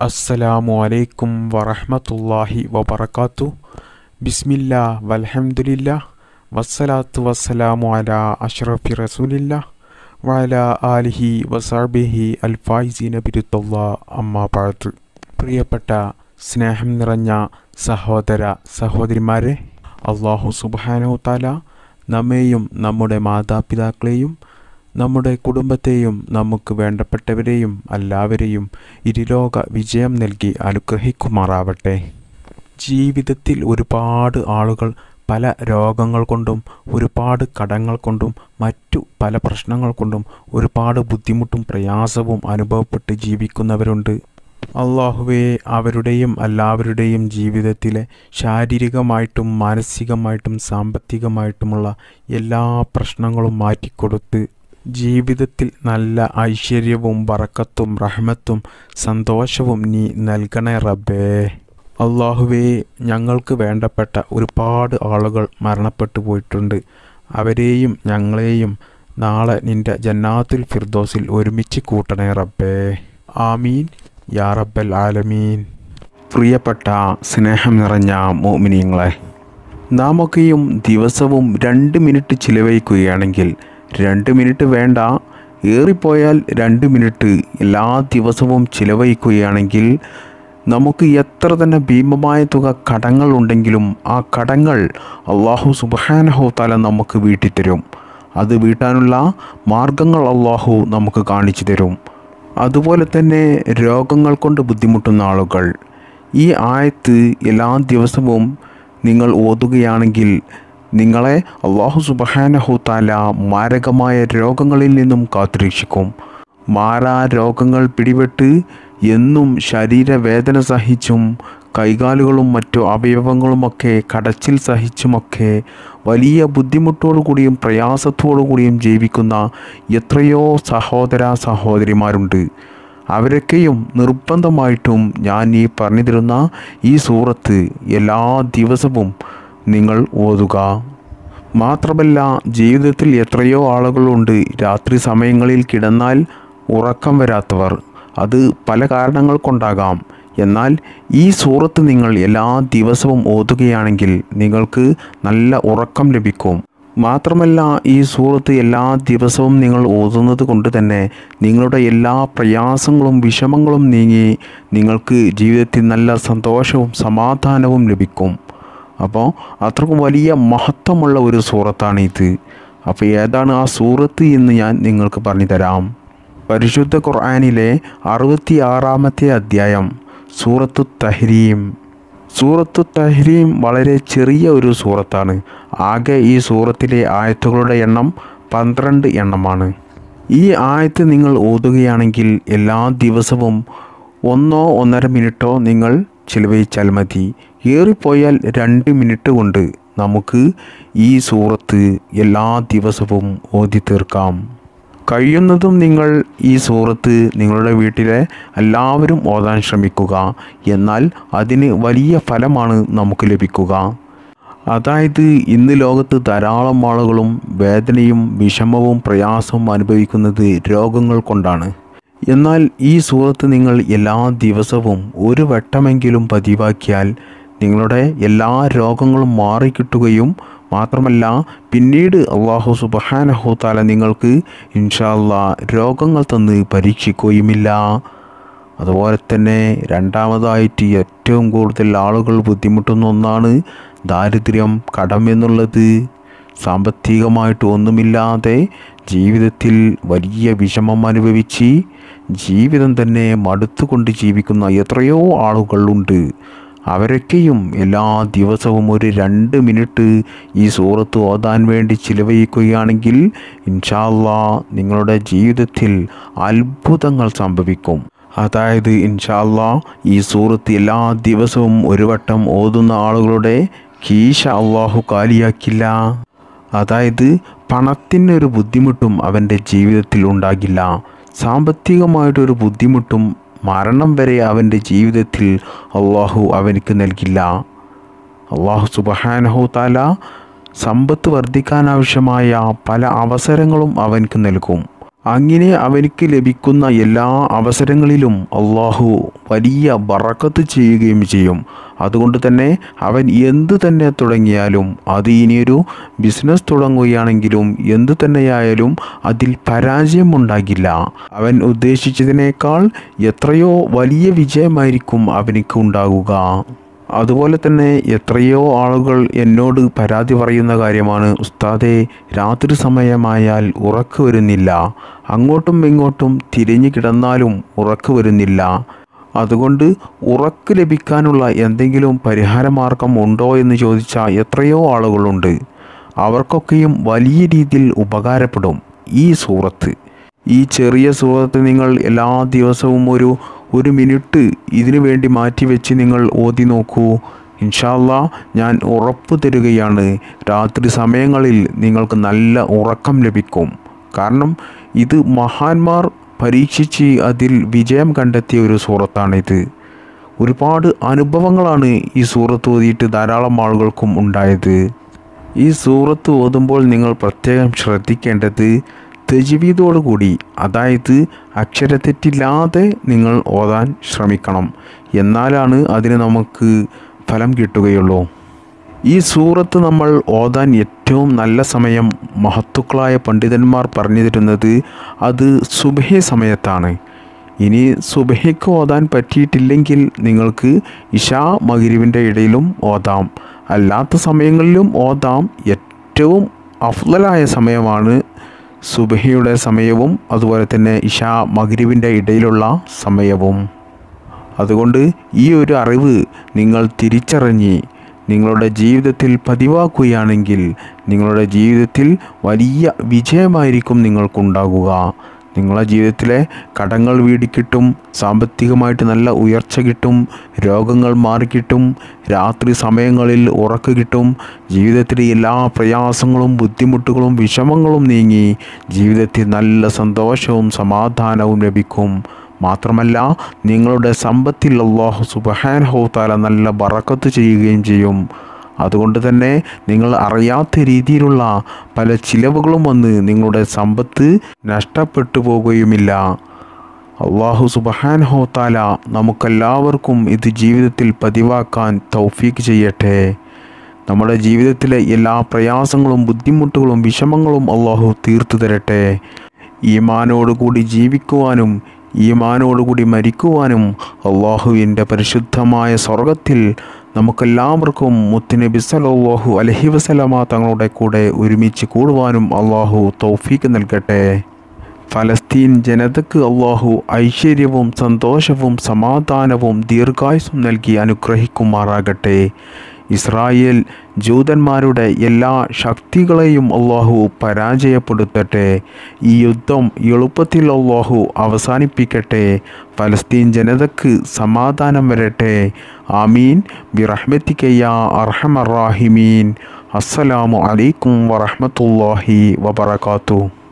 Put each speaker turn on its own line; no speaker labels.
അസ്സലാമു അലൈക്കും വറഹ്മത്തുള്ളാഹി വബറകാത്തു ബിസ്മില്ല വൽഹംദുലില്ല വസ്സലാത്തു വസ്സലാമു അലാ അഷ്റഫി റസൂലില്ല വഅല ആലിഹി വസാബിഹി അൽഫായിസീന ബിരുത്തുള്ള അമ്മ പാഴത്ത് പ്രിയപ്പെട്ട സ്നേഹം നിറഞ്ഞ സഹോദര സഹോദരിമാരെ അള്ളാഹു സുബ്ഹാനഹു താല നമ്മെയും നമ്മുടെ മാതാപിതാക്കളെയും നമ്മുടെ കുടുംബത്തെയും നമുക്ക് വേണ്ടപ്പെട്ടവരെയും എല്ലാവരെയും ഇരുലോക വിജയം നൽകി അനുഗ്രഹിക്കുമാറാവട്ടെ ജീവിതത്തിൽ ഒരുപാട് ആളുകൾ പല രോഗങ്ങൾ കൊണ്ടും ഒരുപാട് കടങ്ങൾ കൊണ്ടും മറ്റു പല പ്രശ്നങ്ങൾ കൊണ്ടും ഒരുപാട് ബുദ്ധിമുട്ടും പ്രയാസവും അനുഭവപ്പെട്ട് ജീവിക്കുന്നവരുണ്ട് അള്ളാഹുവെ അവരുടെയും എല്ലാവരുടെയും ജീവിതത്തിലെ ശാരീരികമായിട്ടും മാനസികമായിട്ടും സാമ്പത്തികമായിട്ടുമുള്ള എല്ലാ പ്രശ്നങ്ങളും മാറ്റിക്കൊടുത്ത് ജീവിതത്തിൽ നല്ല ഐശ്വര്യവും ബറക്കത്തും റഹ്മത്തും സന്തോഷവും നീ നൽകണേ റബ്ബേ അള്ളാഹുവേ ഞങ്ങൾക്ക് വേണ്ടപ്പെട്ട ഒരുപാട് ആളുകൾ മരണപ്പെട്ടു പോയിട്ടുണ്ട് അവരെയും ഞങ്ങളെയും നാളെ നിന്റെ ജന്നാത്തുൽ ഫിർദോസിൽ ഒരുമിച്ച് കൂട്ടണേ റബ്ബേ ആമീൻ യാ റബ്ബൽ ആലമീൻ പ്രിയപ്പെട്ട സ്നേഹം നിറഞ്ഞ മോമിനിയങ്ങളെ നാമൊക്കെയും ദിവസവും രണ്ട് മിനിറ്റ് ചിലവഴിക്കുകയാണെങ്കിൽ രണ്ട് മിനിറ്റ് വേണ്ട ഏറിപ്പോയാൽ രണ്ട് മിനിറ്റ് എല്ലാ ദിവസവും ചിലവഴിക്കുകയാണെങ്കിൽ നമുക്ക് എത്ര തന്നെ ഭീമമായ തുക കടങ്ങൾ ഉണ്ടെങ്കിലും ആ കടങ്ങൾ അള്ളാഹു സുബാനഹോ തല നമുക്ക് വീട്ടിത്തരും അത് വീട്ടാനുള്ള മാർഗങ്ങൾ അള്ളാഹു നമുക്ക് കാണിച്ചു തരും അതുപോലെ തന്നെ രോഗങ്ങൾ കൊണ്ട് ബുദ്ധിമുട്ടുന്ന ആളുകൾ ഈ ആയത്ത് എല്ലാ ദിവസവും നിങ്ങൾ ഓതുകയാണെങ്കിൽ നിങ്ങളെ അള്ളാഹു സുബഹാനഹു താല മാരകമായ രോഗങ്ങളിൽ നിന്നും കാത്തുരക്ഷിക്കും മാറാ രോഗങ്ങൾ പിടിപെട്ട് എന്നും ശരീരവേദന സഹിച്ചും കൈകാലുകളും മറ്റു അവയവങ്ങളുമൊക്കെ കടച്ചിൽ സഹിച്ചുമൊക്കെ വലിയ ബുദ്ധിമുട്ടോടു കൂടിയും പ്രയാസത്തോടു കൂടിയും ജീവിക്കുന്ന എത്രയോ സഹോദര സഹോദരിമാരുണ്ട് അവരൊക്കെയും നിർബന്ധമായിട്ടും ഞാൻ ഈ പറഞ്ഞു തരുന്ന ഈ സൂറത്ത് എല്ലാ ദിവസവും നിങ്ങൾ ഓതുക മാത്രമല്ല ജീവിതത്തിൽ എത്രയോ ആളുകളുണ്ട് രാത്രി സമയങ്ങളിൽ കിടന്നാൽ ഉറക്കം വരാത്തവർ അത് പല കാരണങ്ങൾ കൊണ്ടാകാം എന്നാൽ ഈ സൂറത്ത് നിങ്ങൾ എല്ലാ ദിവസവും ഓതുകയാണെങ്കിൽ നിങ്ങൾക്ക് നല്ല ഉറക്കം ലഭിക്കും മാത്രമല്ല ഈ സൂറത്ത് എല്ലാ ദിവസവും നിങ്ങൾ ഓതുന്നത് കൊണ്ട് തന്നെ നിങ്ങളുടെ എല്ലാ പ്രയാസങ്ങളും വിഷമങ്ങളും നീങ്ങി നിങ്ങൾക്ക് ജീവിതത്തിൽ നല്ല സന്തോഷവും സമാധാനവും ലഭിക്കും അപ്പോൾ അത്രക്കും വലിയ മഹത്വമുള്ള ഒരു സൂറത്താണ് ഇത് അപ്പോൾ ഏതാണ് ആ സൂറത്ത് എന്ന് ഞാൻ നിങ്ങൾക്ക് പറഞ്ഞു തരാം പരിശുദ്ധ ഖുർആാനിലെ അറുപത്തി ആറാമത്തെ അധ്യായം സൂറത്തു തഹ്രീം സൂറത്തു തഹ്രീം വളരെ ചെറിയ ഒരു സൂറത്താണ് ആകെ ഈ സൂറത്തിലെ ആയത്തുകളുടെ എണ്ണം പന്ത്രണ്ട് എണ്ണമാണ് ഈ ആയത്ത് നിങ്ങൾ ഓതുകയാണെങ്കിൽ എല്ലാ ദിവസവും ഒന്നോ ഒന്നര മിനിറ്റോ നിങ്ങൾ ചിലവഴിച്ചാൽ മതി ഏറിപ്പോയാൽ രണ്ട് മിനിറ്റ് കൊണ്ട് നമുക്ക് ഈ സൂറത്ത് എല്ലാ ദിവസവും ഓതി തീർക്കാം കഴിയുന്നതും നിങ്ങൾ ഈ സൂറത്ത് നിങ്ങളുടെ വീട്ടിലെ എല്ലാവരും ഓതാൻ ശ്രമിക്കുക എന്നാൽ അതിന് വലിയ ഫലമാണ് നമുക്ക് ലഭിക്കുക അതായത് ഇന്ന് ലോകത്ത് ധാരാളം ആളുകളും വേദനയും വിഷമവും പ്രയാസവും അനുഭവിക്കുന്നത് രോഗങ്ങൾ കൊണ്ടാണ് എന്നാൽ ഈ സൂറത്ത് നിങ്ങൾ എല്ലാ ദിവസവും ഒരു വട്ടമെങ്കിലും പതിവാക്കിയാൽ നിങ്ങളുടെ എല്ലാ രോഗങ്ങളും മാറിക്കിട്ടുകയും മാത്രമല്ല പിന്നീട് അള്ളാഹു സുബഹാനഹു താല നിങ്ങൾക്ക് ഇൻഷാല്ല രോഗങ്ങൾ തന്ന് പരീക്ഷിക്കുകയുമില്ല അതുപോലെ തന്നെ രണ്ടാമതായിട്ട് ഏറ്റവും കൂടുതൽ ആളുകൾ ബുദ്ധിമുട്ടുന്ന ഒന്നാണ് ദാരിദ്ര്യം കടം എന്നുള്ളത് സാമ്പത്തികമായിട്ട് ഒന്നുമില്ലാതെ ജീവിതത്തിൽ വലിയ വിഷമം അനുഭവിച്ച് ജീവിതം തന്നെ മടുത്തുകൊണ്ട് ജീവിക്കുന്ന എത്രയോ ആളുകളുണ്ട് അവരൊക്കെയും എല്ലാ ദിവസവും ഒരു രണ്ട് മിനിറ്റ് ഈ സൂറത്ത് ഓതാൻ വേണ്ടി ചിലവഴിക്കുകയാണെങ്കിൽ ഇൻഷാല്ലാ നിങ്ങളുടെ ജീവിതത്തിൽ അത്ഭുതങ്ങൾ സംഭവിക്കും അതായത് ഇൻഷാല്ലാ ഈ സൂറത്ത് എല്ലാ ദിവസവും ഒരു വട്ടം ഓതുന്ന ആളുകളുടെ കീശ അള്ളാഹു കാലിയാക്കില്ല അതായത് പണത്തിനൊരു ബുദ്ധിമുട്ടും അവൻ്റെ ജീവിതത്തിൽ ഉണ്ടാകില്ല സാമ്പത്തികമായിട്ടൊരു ബുദ്ധിമുട്ടും മരണം വരെ അവൻ്റെ ജീവിതത്തിൽ അള്ളാഹു അവനക്ക് നൽകില്ല അള്ളാഹു സുബഹാനഹു താല സമ്പത്ത് വർദ്ധിക്കാനാവശ്യമായ പല അവസരങ്ങളും അവനക്ക് നൽകും അങ്ങനെ അവനിക്ക് ലഭിക്കുന്ന എല്ലാ അവസരങ്ങളിലും അള്ളാഹു വലിയ ബറക്കത്ത് ചെയ്യുകയും ചെയ്യും അതുകൊണ്ട് തന്നെ അവൻ എന്ത് തന്നെ തുടങ്ങിയാലും അത് ഇനിയൊരു ബിസിനസ് തുടങ്ങുകയാണെങ്കിലും എന്തു തന്നെയായാലും അതിൽ പരാജയമുണ്ടാകില്ല അവൻ ഉദ്ദേശിച്ചതിനേക്കാൾ എത്രയോ വലിയ വിജയമായിരിക്കും അവനിക്ക് ഉണ്ടാകുക അതുപോലെ തന്നെ എത്രയോ ആളുകൾ എന്നോട് പരാതി പറയുന്ന കാര്യമാണ് ഉസ്താദെ രാത്രി സമയമായാൽ ഉറക്ക് വരുന്നില്ല അങ്ങോട്ടും ഇങ്ങോട്ടും തിരിഞ്ഞു കിടന്നാലും ഉറക്ക് വരുന്നില്ല അതുകൊണ്ട് ഉറക്ക് ലഭിക്കാനുള്ള എന്തെങ്കിലും പരിഹാരമാർഗം ഉണ്ടോ എന്ന് ചോദിച്ച എത്രയോ ആളുകളുണ്ട് അവർക്കൊക്കെയും വലിയ രീതിയിൽ ഉപകാരപ്പെടും ഈ സൂറത്ത് ഈ ചെറിയ സൂറത്ത് നിങ്ങൾ എല്ലാ ദിവസവും ഒരു ഒരു മിനിറ്റ് ഇതിനു വേണ്ടി മാറ്റിവെച്ച് നിങ്ങൾ ഓതി നോക്കൂ ഇൻഷാല്ല ഞാൻ ഉറപ്പ് തരുകയാണ് രാത്രി സമയങ്ങളിൽ നിങ്ങൾക്ക് നല്ല ഉറക്കം ലഭിക്കും കാരണം ഇത് മഹാന്മാർ പരീക്ഷിച്ച് അതിൽ വിജയം കണ്ടെത്തിയ ഒരു സൂറത്താണിത് ഒരുപാട് അനുഭവങ്ങളാണ് ഈ സൂറത്ത് ഓതിയിട്ട് ധാരാളം ആളുകൾക്കും ഉണ്ടായത് ഈ സൂറത്ത് ഓതുമ്പോൾ നിങ്ങൾ പ്രത്യേകം ശ്രദ്ധിക്കേണ്ടത് തെജിവീതോടുകൂടി അതായത് അക്ഷരത്തെറ്റില്ലാതെ നിങ്ങൾ ഓതാൻ ശ്രമിക്കണം എന്നാലാണ് അതിന് നമുക്ക് ഫലം കിട്ടുകയുള്ളൂ ഈ സൂറത്ത് നമ്മൾ ഓതാൻ ഏറ്റവും നല്ല സമയം മഹത്തുക്കളായ പണ്ഡിതന്മാർ പറഞ്ഞു തരുന്നത് അത് സുബഹി സമയത്താണ് ഇനി സുബഹിക്ക് ഓതാൻ പറ്റിയിട്ടില്ലെങ്കിൽ നിങ്ങൾക്ക് ഇഷാ മകിരിവിൻ്റെ ഇടയിലും ഓതാം അല്ലാത്ത സമയങ്ങളിലും ഓതാം ഏറ്റവും അഫ്ലലായ സമയമാണ് സുബഹിയുടെ സമയവും അതുപോലെ തന്നെ ഇഷാ മഗ്രിബിൻ്റെ ഇടയിലുള്ള സമയവും അതുകൊണ്ട് ഈ ഒരു അറിവ് നിങ്ങൾ തിരിച്ചറിഞ്ഞ് നിങ്ങളുടെ ജീവിതത്തിൽ പതിവാക്കുകയാണെങ്കിൽ നിങ്ങളുടെ ജീവിതത്തിൽ വലിയ വിജയമായിരിക്കും നിങ്ങൾക്കുണ്ടാകുക നിങ്ങളുടെ ജീവിതത്തിലെ കടങ്ങൾ വീടിക്കിട്ടും സാമ്പത്തികമായിട്ട് നല്ല ഉയർച്ച കിട്ടും രോഗങ്ങൾ മാറിക്കിട്ടും രാത്രി സമയങ്ങളിൽ ഉറക്ക് കിട്ടും ജീവിതത്തിലെ എല്ലാ പ്രയാസങ്ങളും ബുദ്ധിമുട്ടുകളും വിഷമങ്ങളും നീങ്ങി ജീവിതത്തിൽ നല്ല സന്തോഷവും സമാധാനവും ലഭിക്കും മാത്രമല്ല നിങ്ങളുടെ സമ്പത്തിൽ അള്ളാഹു സുബഹാൻഹോത്താല നല്ല ബറക്കത്ത് ചെയ്യുകയും ചെയ്യും അതുകൊണ്ട് തന്നെ നിങ്ങൾ അറിയാത്ത രീതിയിലുള്ള പല ചിലവുകളും വന്ന് നിങ്ങളുടെ സമ്പത്ത് നഷ്ടപ്പെട്ടു പോകുകയുമില്ല അള്ളാഹു സുബഹാൻഹോത്താല നമുക്കെല്ലാവർക്കും ഇത് ജീവിതത്തിൽ പതിവാക്കാൻ തൗഫീക്ക് ചെയ്യട്ടെ നമ്മുടെ ജീവിതത്തിലെ എല്ലാ പ്രയാസങ്ങളും ബുദ്ധിമുട്ടുകളും വിഷമങ്ങളും അള്ളാഹു തീർത്തു തരട്ടെ ഈമാനോടുകൂടി ജീവിക്കുവാനും ഈമാനോടുകൂടി മരിക്കുവാനും അള്ളാഹുവിൻ്റെ പരിശുദ്ധമായ സ്വർഗത്തിൽ നമുക്കെല്ലാവർക്കും മുത്തുനബി സല്ലല്ലാഹു അലഹി വസല്ലമ തങ്ങളുടെ കൂടെ ഒരുമിച്ച് കൂടുവാനും അള്ളാഹു തൗഫീക്ക് നൽകട്ടെ ഫലസ്തീൻ ജനതയ്ക്ക് അള്ളാഹു ഐശ്വര്യവും സന്തോഷവും സമാധാനവും ദീർഘായുസും നൽകി അനുഗ്രഹിക്കുമാറാകട്ടെ ഇസ്രായേൽ ജൂതന്മാരുടെ എല്ലാ ശക്തികളെയും അള്ളാഹു പരാജയപ്പെടുത്തട്ടെ ഈ യുദ്ധം എളുപ്പത്തിൽ അള്ളാഹു അവസാനിപ്പിക്കട്ടെ ഫലസ്തീൻ ജനതയ്ക്ക് സമാധാനം വരട്ടെ ആമീൻ ബിറഹ്മത്തിക്കയ്യ അർഹമറാഹിമീൻ അസ്സലാമു അലൈക്കും വറഹ്മത്തുള്ളാഹി വബറകാതുഹു